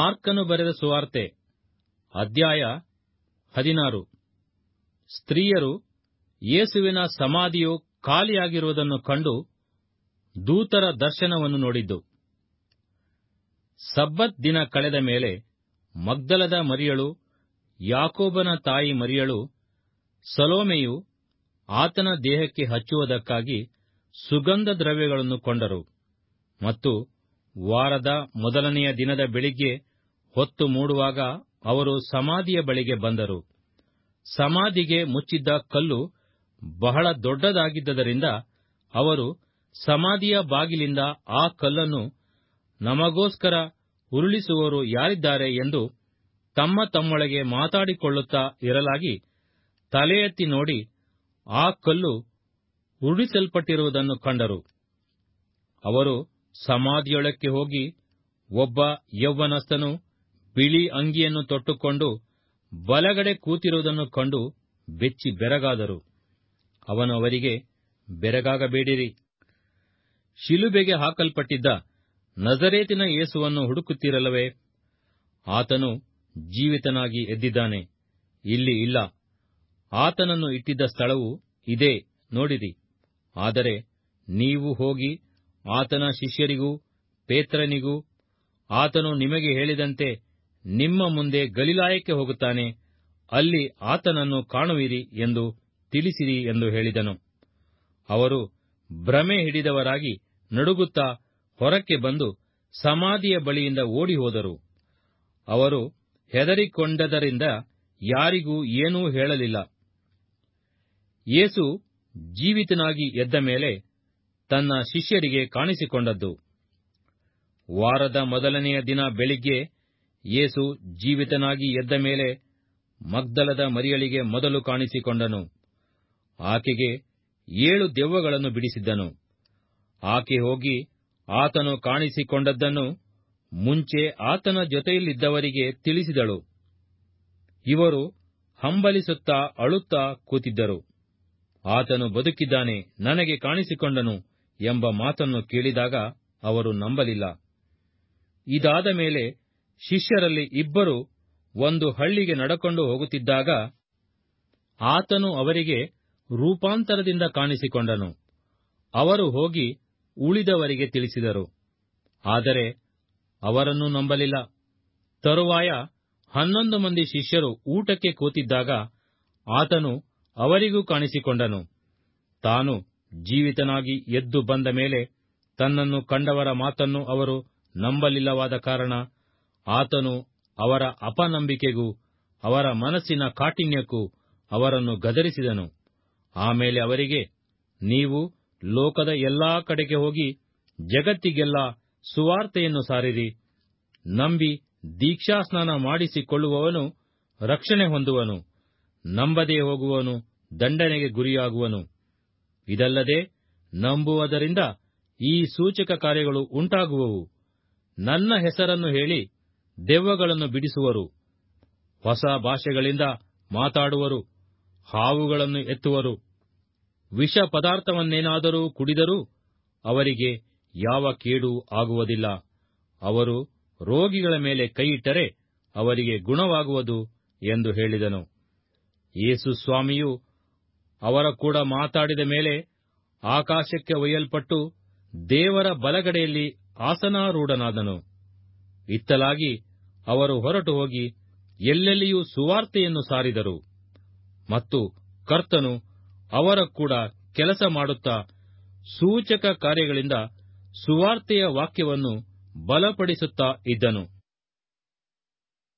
ಮಾರ್ಕನು ಬರೆದ ಸುವಾರ್ತೆ ಅಧ್ಯಾಯ ಹದಿನಾರು ಸ್ತ್ರೀಯರು ಯೇಸುವಿನ ಸಮಾಧಿಯು ಖಾಲಿಯಾಗಿರುವುದನ್ನು ಕಂಡು ದೂತರ ದರ್ಶನವನ್ನು ನೋಡಿದ್ದು ಸಬ್ಬತ್ ದಿನ ಕಳೆದ ಮೇಲೆ ಮಗ್ದಲದ ಮರಿಯಳು ಯಾಕೋಬನ ತಾಯಿ ಮರಿಯಳು ಸಲೋಮೆಯು ಆತನ ದೇಹಕ್ಕೆ ಹಚ್ಚುವುದಕ್ಕಾಗಿ ಸುಗಂಧ ದ್ರವ್ಯಗಳನ್ನು ಕೊಂಡರು ಮತ್ತು ವಾರದ ಮೊದಲನೆಯ ದಿನದ ಬೆಳಿಗ್ಗೆ ಹೊತ್ತು ಮೂಡುವಾಗ ಅವರು ಸಮಾಧಿಯ ಬಳಿಗೆ ಬಂದರು ಸಮಾಧಿಗೆ ಮುಚ್ಚಿದ್ದ ಕಲ್ಲು ಬಹಳ ದೊಡ್ಡದಾಗಿದ್ದರಿಂದ ಅವರು ಸಮಾಧಿಯ ಬಾಗಿಲಿಂದ ಆ ಕಲ್ಲನ್ನು ನಮಗೋಸ್ಕರ ಉರುಳಿಸುವವರು ಯಾರಿದ್ದಾರೆ ಎಂದು ತಮ್ಮ ತಮ್ಮೊಳಗೆ ಮಾತಾಡಿಕೊಳ್ಳುತ್ತಾ ಇರಲಾಗಿ ತಲೆ ಎತ್ತಿ ನೋಡಿ ಆ ಕಲ್ಲು ಉರುಳಿಸಲ್ಪಟ್ಟಿರುವುದನ್ನು ಕಂಡರು ಅವರು ಸಮಾಧಿಯೊಳಕ್ಕೆ ಹೋಗಿ ಒಬ್ಬ ಯೌವನಸ್ಥನು ಬಿಳಿ ಅಂಗಿಯನ್ನು ತೊಟ್ಟುಕೊಂಡು ಬಲಗಡೆ ಕೂತಿರುವುದನ್ನು ಕಂಡು ಬೆಚ್ಚಿ ಬೆರಗಾದರು ಅವನು ಅವರಿಗೆ ಬೆರಗಾಗಬೇಡಿರಿ ಶಿಲುಬೆಗೆ ಹಾಕಲ್ಪಟ್ಟಿದ್ದ ನಜರೇತಿನ ಯೇಸುವನ್ನು ಹುಡುಕುತ್ತಿರಲ್ಲವೇ ಆತನು ಜೀವಿತನಾಗಿ ಎದ್ದಿದ್ದಾನೆ ಇಲ್ಲಿ ಇಲ್ಲ ಆತನನ್ನು ಇಟ್ಟಿದ್ದ ಸ್ಥಳವು ಇದೇ ನೋಡಿರಿ ಆದರೆ ನೀವು ಹೋಗಿ ಆತನ ಶಿಷ್ಯರಿಗೂ ಪೇತ್ರನಿಗೂ ಆತನು ನಿಮಗೆ ಹೇಳಿದಂತೆ ನಿಮ್ಮ ಮುಂದೆ ಗಲಿಲಾಯಕ್ಕೆ ಹೋಗುತ್ತಾನೆ ಅಲ್ಲಿ ಆತನನ್ನು ಕಾಣುವಿರಿ ಎಂದು ತಿಳಿಸಿರಿ ಎಂದು ಹೇಳಿದನು ಅವರು ಭ್ರಮೆ ಹಿಡಿದವರಾಗಿ ನಡುಗುತ್ತಾ ಹೊರಕ್ಕೆ ಬಂದು ಸಮಾಧಿಯ ಬಳಿಯಿಂದ ಓಡಿ ಹೋದರು ಅವರು ಹೆದರಿಕೊಂಡದರಿಂದ ಯಾರಿಗೂ ಏನೂ ಹೇಳಲಿಲ್ಲ ಯೇಸು ಜೀವಿತನಾಗಿ ಎದ್ದ ಮೇಲೆ ತನ್ನ ಶಿಷ್ಯರಿಗೆ ಕಾಣಿಸಿಕೊಂಡದ್ದು ವಾರದ ಮೊದಲನೆಯ ದಿನ ಬೆಳಿಗ್ಗೆ ಯೇಸು ಜೀವಿತನಾಗಿ ಎದ್ದ ಮೇಲೆ ಮಗ್ದಲದ ಮರಿಯಳಿಗೆ ಮೊದಲು ಕಾಣಿಸಿಕೊಂಡನು ಆಕೆಗೆ ಏಳು ದೆವ್ವಗಳನ್ನು ಬಿಡಿಸಿದ್ದನು ಆಕೆ ಹೋಗಿ ಆತನು ಕಾಣಿಸಿಕೊಂಡದ್ದನ್ನು ಮುಂಚೆ ಆತನ ಜೊತೆಯಲ್ಲಿದ್ದವರಿಗೆ ತಿಳಿಸಿದಳು ಇವರು ಹಂಬಲಿಸುತ್ತಾ ಅಳುತ್ತಾ ಕೂತಿದ್ದರು ಆತನು ಬದುಕಿದ್ದಾನೆ ನನಗೆ ಕಾಣಿಸಿಕೊಂಡನು ಎಂಬ ಮಾತನ್ನು ಕೇಳಿದಾಗ ಅವರು ನಂಬಲಿಲ್ಲ ಇದಾದ ಮೇಲೆ ಶಿಷ್ಯರಲ್ಲಿ ಇಬ್ಬರು ಒಂದು ಹಳ್ಳಿಗೆ ನಡಕೊಂಡು ಹೋಗುತ್ತಿದ್ದಾಗ ಆತನು ಅವರಿಗೆ ರೂಪಾಂತರದಿಂದ ಕಾಣಿಸಿಕೊಂಡನು ಅವರು ಹೋಗಿ ಉಳಿದವರಿಗೆ ತಿಳಿಸಿದರು ಆದರೆ ಅವರನ್ನೂ ನಂಬಲಿಲ್ಲ ತರುವಾಯ ಹನ್ನೊಂದು ಮಂದಿ ಶಿಷ್ಯರು ಊಟಕ್ಕೆ ಕೂತಿದ್ದಾಗ ಆತನು ಅವರಿಗೂ ಕಾಣಿಸಿಕೊಂಡನು ತಾನು ಜೀವಿತನಾಗಿ ಎದ್ದು ಬಂದ ಮೇಲೆ ತನ್ನನ್ನು ಕಂಡವರ ಮಾತನ್ನು ಅವರು ನಂಬಲಿಲ್ಲವಾದ ಕಾರಣ ಆತನು ಅವರ ಅಪನಂಬಿಕೆಗೂ ಅವರ ಮನಸ್ಸಿನ ಕಾಠಿಣ್ಯಕ್ಕೂ ಅವರನ್ನು ಗದರಿಸಿದನು ಆಮೇಲೆ ಅವರಿಗೆ ನೀವು ಲೋಕದ ಎಲ್ಲಾ ಕಡೆಗೆ ಹೋಗಿ ಜಗತ್ತಿಗೆಲ್ಲ ಸುವಾರ್ತೆಯನ್ನು ಸಾರಿರಿ ನಂಬಿ ದೀಕ್ಷಾಸ್ನಾನ ಮಾಡಿಸಿಕೊಳ್ಳುವವನು ರಕ್ಷಣೆ ಹೊಂದುವನು ನಂಬದೇ ಹೋಗುವವನು ದಂಡನೆಗೆ ಗುರಿಯಾಗುವನು ಇದಲ್ಲದೆ ನಂಬುವುದರಿಂದ ಈ ಸೂಚಕ ಕಾರ್ಯಗಳು ಉಂಟಾಗುವವು ನನ್ನ ಹೆಸರನ್ನು ಹೇಳಿ ದೆವ್ವಗಳನ್ನು ಬಿಡಿಸುವರು ಹೊಸ ಭಾಷೆಗಳಿಂದ ಮಾತಾಡುವರು ಹಾವುಗಳನ್ನು ಎತ್ತುವರು ವಿಷ ಪದಾರ್ಥವನ್ನೇನಾದರೂ ಕುಡಿದರೂ ಅವರಿಗೆ ಯಾವ ಕೇಡು ಆಗುವುದಿಲ್ಲ ಅವರು ರೋಗಿಗಳ ಮೇಲೆ ಕೈಯಿಟ್ಟರೆ ಅವರಿಗೆ ಗುಣವಾಗುವುದು ಎಂದು ಹೇಳಿದನು ಯೇಸು ಸ್ವಾಮಿಯು ಅವರ ಕೂಡ ಮಾತಾಡಿದ ಮೇಲೆ ಆಕಾಶಕ್ಕೆ ಒಯ್ಯಲ್ಪಟ್ಟು ದೇವರ ಬಲಗಡೆಯಲ್ಲಿ ಆಸನಾರೂಢನಾದನು ಇತ್ತಲಾಗಿ ಅವರು ಹೊರಟು ಹೋಗಿ ಎಲ್ಲೆಲ್ಲಿಯೂ ಸುವಾರ್ತೆಯನ್ನು ಸಾರಿದರು ಮತ್ತು ಕರ್ತನು ಅವರ ಕೂಡ ಕೆಲಸ ಮಾಡುತ್ತಾ ಸೂಚಕ ಕಾರ್ಯಗಳಿಂದ ಸುವಾರ್ತೆಯ ವಾಕ್ಯವನ್ನು ಬಲಪಡಿಸುತ್ತಾ ಇದ್ದನು